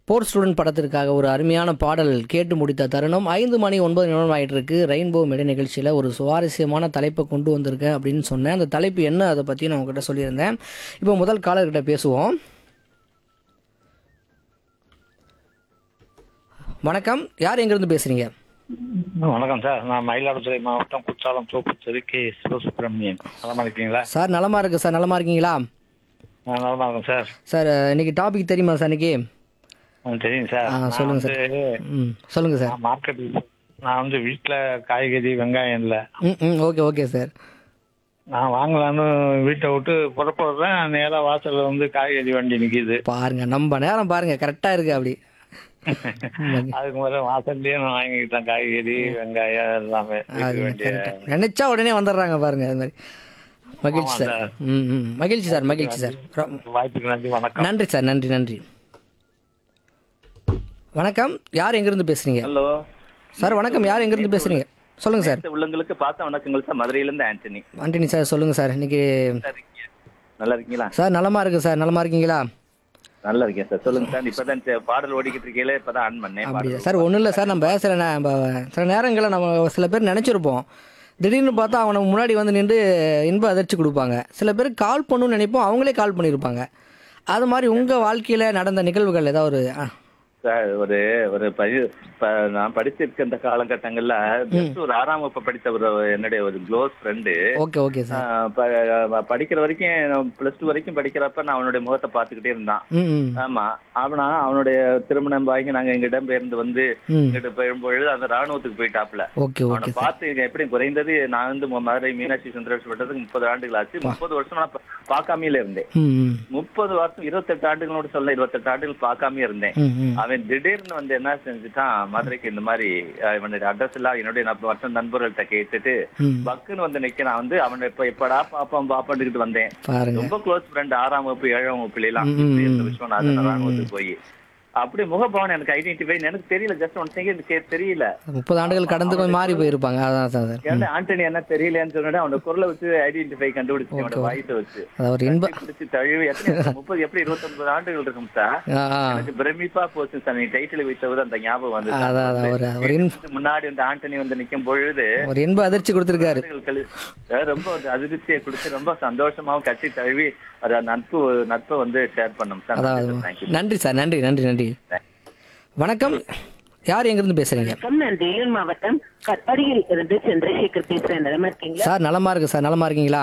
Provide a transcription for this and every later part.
போர் student படத்திற்காக ஒரு அருமையான பாடல் கேட்டு முடித்த தருணம் ஐந்து மணி ஒன்பது நிமிடம் ஆயிட்டு இருக்கு ரெயின்போ மேடை நிகழ்ச்சியில் ஒரு சுவாரஸ்யமான தலைப்பை கொண்டு வந்திருக்கேன் அப்படின்னு சொன்னேன் அந்த தலைப்பு என்ன அதை பற்றி நான் உங்ககிட்ட சொல்லியிருந்தேன் இப்போ முதல் காலர்கிட்ட பேசுவோம் வணக்கம் யார் எங்கேருந்து பேசுகிறீங்க வணக்கம் சார் நான் மயிலாடுதுறை மாவட்டம் குற்றாலம் தோப்புத்தெரு கே சிவசுப்பிரமணியன் நலமா இருக்கீங்களா சார் நலமா இருக்கு சார் நலமா இருக்கீங்களா நான் நலமா இருக்கேன் சார் சார் இன்னைக்கு டாபிக் தெரியுமா சார் இன்னைக்கு எனக்கு தெரியும் சார் ஆ, நான் சொல்லுங்க சார். வந்து ம் சொல்லுங்கள் சார் நான் மார்க்கெட் நான் வந்து வீட்டில் காய்கறி வெங்காயம் இல்லை ம் ம் ஓகே ஓகே சார் நான் வாங்கலான்னு வீட்டை விட்டு புறப்படுறேன் நேராக வாசல்ல வந்து காய்கறி வண்டி நிக்குது பாருங்க நம்ம நேரம் பாருங்க கரெக்டாக இருக்கு அப்படி அதுக்கு முதல்ல வாசல்லையே நான் வாங்கிக்கிட்டேன் காய்கறி வெங்காயம் எல்லாமே அது வீட்டுக்கு வேண்டிய correct. நினைச்சா உடனே வந்துடுறாங்க பாருங்க அது மாதிரி மகிழ்ச்சி ஆமா சார் ம் ம் மகிழ்ச்சி சார் மகிழ்ச்சி சார் ரொ- வாய்ப்புக்கு நன்றி வணக்கம் நன்றி சார் நன்றி நன்றி வணக்கம் யார் எங்கிருந்து பேசுறீங்க ஹலோ சார் வணக்கம் யார் எங்கிருந்து பேசுறீங்க சொல்லுங்க சார் உள்ளங்களுக்கு பார்த்த வணக்கங்கள் சார் மதுரையில இருந்து ஆண்டனி ஆண்டனி சார் சொல்லுங்க சார் இன்னைக்கு நல்லா இருக்கீங்க? நல்லா இருக்கீங்களா சார் நலமா இருக்கு சார் நலமா இருக்கீங்களா நல்லா இருக்கேன் சார் சொல்லுங்க சார் இப்பதான் சே- பாடல் ஓடிக்கிட்டு இருக்கீங்களே இப்பதான் ஆன் பண்ணேன் அப்படி பாடல். சார் ஒன்றும் இல்லை சார் நம்ம சில நே- நம்ம சில நேரங்களில் நம்ம சில பேர் நினச்சிருப்போம் திடீர்னு பார்த்தா அவங்க நம்ம முன்னாடி வந்து நின்று இன்ப அதிர்ச்சி கொடுப்பாங்க சில பேர் கால் பண்ணணும்னு நினைப்போம் அவங்களே கால் பண்ணியிருப்பாங்க அது மாதிரி உங்கள் வாழ்க்கையில் நடந்த நிகழ்வுகள் ஏதாவது ஒரு ஆ, சார் ஒரு ஒரு படி ப- நான் படிச்சிருக்க இந்த காலகட்டங்கள்ல just ஒரு ஆறாம் வகுப்பு படித்த ஒரு என்னுடைய ஒரு close friend okay okay sir படிக்கிற வரைக்கும் பிளஸ் டூ வரைக்கும் படிக்கிறப்ப நான் அவனுடைய முகத்தை பார்த்துக்கிட்டே இருந்தான் ம் ம் ஆமா அவனா அவனுடைய திருமணம் வாங்கி நாங்க எங்க இடம் பெயர்ந்து வந்து ம் இங்கிட்டு போயும்பொழுது அந்த ராணுவத்துக்கு போயிட்டாப்ல ஓகே அவனை ஓகே சார் பார்த்து இங்க எப்படி குறைந்தது நான் வந்து ம- மதுரை மீனாட்சி சுந்தரேஷ் பட்டதுக்கு முப்பது ஆண்டுகள் ஆச்சு முப்பது வருஷம் நான் பா- பார்க்காமையில இருந்தேன் ம் ம் முப்பது வருஷம் இருபத்தெட்டு ஆண்டுகளோட சொல்ல இருபத்தெட்டு ஆண்டுகள் பார்க்காம இருந்தேன் ம் ம் அவன் திடீர்னு வந்து என்ன செஞ்சுட்டான் மதுரைக்கு இந்த மாதிரி அஹ், இவனுடைய அட்ரஸ் எல்லாம் என்னுடைய நான் வருஷம் நண்பர்கள்ட்ட கேட்டுட்டு ம் பக்குன்னு வந்து நிக்கிறான் வந்து அவனை இப்ப எப்படா பாப்பான் பாப்பான்னுக்கிட்டு வந்தேன் பாருங்க ரொம்ப க்ளோஸ் ஃப்ரெண்ட் ஆறாம் வகுப்பு ஏழாம் வகுப்புல எல்லாம் ம், ம், இந்த ம். விஸ்வநாதன் ராணுவத்துக்கு போய் அப்படி முகபவன் எனக்கு ஐடென்டிஃபை எனக்கு தெரியல ஜஸ்ட் ஒன் செகண்ட் தெரியல முப்பது ஆண்டுகள் கடந்து கொஞ்சம் மாறி போயிருப்பாங்க அதான் சார் சார் ஏன்னா ஆண்டனி என்ன தெரியலன்னு சொன்னா அவனோட குரலை வச்சு ஐடென்டிஃபை கண்டுபிடிச்சு அவனோட வாய்ஸை வச்சு அது ஒரு இன்ப பிடிச்சு தழுவி எத்தனை முப்பது எப்படி இருபத்தொன்பது ஆண்டுகள் இருக்கும் சார் ஆ ஆ. எனக்கு பிரமிப்பா போச்சு சார் நீ டைட்டில் வைத்தவர் அந்த ஞாபகம் வந்து அதான் அதான் ஒரு ஒரு இன்ப முன்னாடி வந்து ஆண்டனி வந்து நிக்கும் பொழுது ஒரு இன்ப அதிர்ச்சி கொடுத்துருக்காரு ஆண்டுகள் கழி- அஹ் ரொம்ப ஒரு அதிர்ச்சியை கொடுத்து ரொம்ப சந்தோஷமாவும் கட்சி தழுவி அது நட்பு நட்பை வந்து ஷேர் பண்ணோம் சார் அதாவது தேங்க்யூ நன்றி சார் நன்றி நன்றி நன்றி வணக்கம் யார் எங்கிருந்து பேசுறீங்க வணக்கம் நான் வேலூர் மாவட்டம் கட்பாடியில் இருந்து சந்திரசேகர் பேசுறேன் நலமா இருக்கீங்களா சார் நலமா இருக்கு சார் நலமா இருக்கீங்களா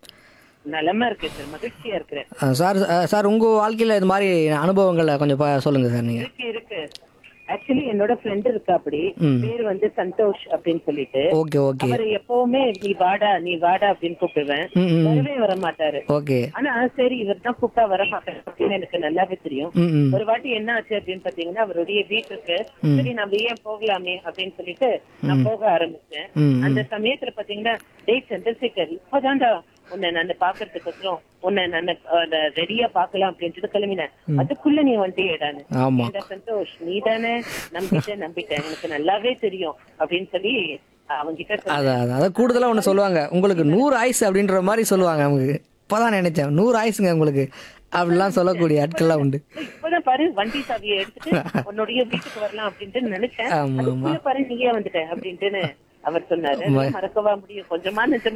நலமா இருக்கேன் சார் மகிழ்ச்சியா இருக்கிறேன் ஆ, சார் ஆ, சார் உங்க வாழ்க்கையில இது மாதிரி அனுபவங்களை கொஞ்சம் ப- சொல்லுங்க சார் நீங்க இருக்கு இருக்கு ஆக்சுவலி என்னோட ஃப்ரெண்ட் இருக்கா அப்படி ம். பேர் வந்து சந்தோஷ் அப்படின்னு சொல்லிட்டு ஓகே ஓகே அவர் எப்பவுமே நீ வாடா நீ வாடா அப்படின்னு கூப்பிடுவேன் ம் ம் வரவே வர மாட்டாரு ஓகே ஆனா சரி இவர் தான் கூப்பிட்டா வர மாட்டாரு அப்படின்னு எனக்கு நல்லாவே தெரியும் ம் ம் ஒரு வாட்டி என்ன ஆச்சு அப்படின்னு பாத்தீங்கன்னா அவருடைய வீட்டுக்கு சரி நம்ம ஏன் போகலாமே அப்படின்னு சொல்லிட்டு நான் போக ஆரம்பிச்சேன் ம் அந்த சமயத்துல பாத்தீங்கன்னா டேய் சந்திரசேகர் இப்பதான்டா உன்னை நான் பாக்குறதுக்கோசரம் உன்னை நான் ரெடியா பாக்கலாம் அப்படின்னு சொல்லி கிளம்பினேன் அதுக்குள்ள நீ வந்துட்டேடான்னு ஆமா இந்த சந்தோஷ் நீ தானே நம்பிட்டேன் நம்பிட்டேன் எனக்கு நல்லாவே தெரியும் அப்படின்னு சொல்லி அவங்கிட்ட சொன்னேன். அதான் அதான் அதான் கூடுதலாக ஒன்று சொல்லுவாங்க உங்களுக்கு நூறு ஆயுசு அப்படின்ற மாதிரி சொல்லுவாங்க அவங்க இப்போதான் நினைச்சேன் நூறு ஆயுசுங்க உங்களுக்கு அப்படிலாம் சொல்லக்கூடிய ஆட்கள்லாம் உண்டு இப்பதான் பாரு வண்டி சாவியை எடுத்துட்டு உன்னுடைய வீட்டுக்கு வரலாம் அப்படின்ட்டு நினைச்சேன் ஆமா, ஆமா. அதுக்குள்ள பாரு நீயே வந்துட்ட அப்படின்ட்டுன்னு அவர் சொன்னாரு மறக்கவா முடியும் கொஞ்சமா நிஜமா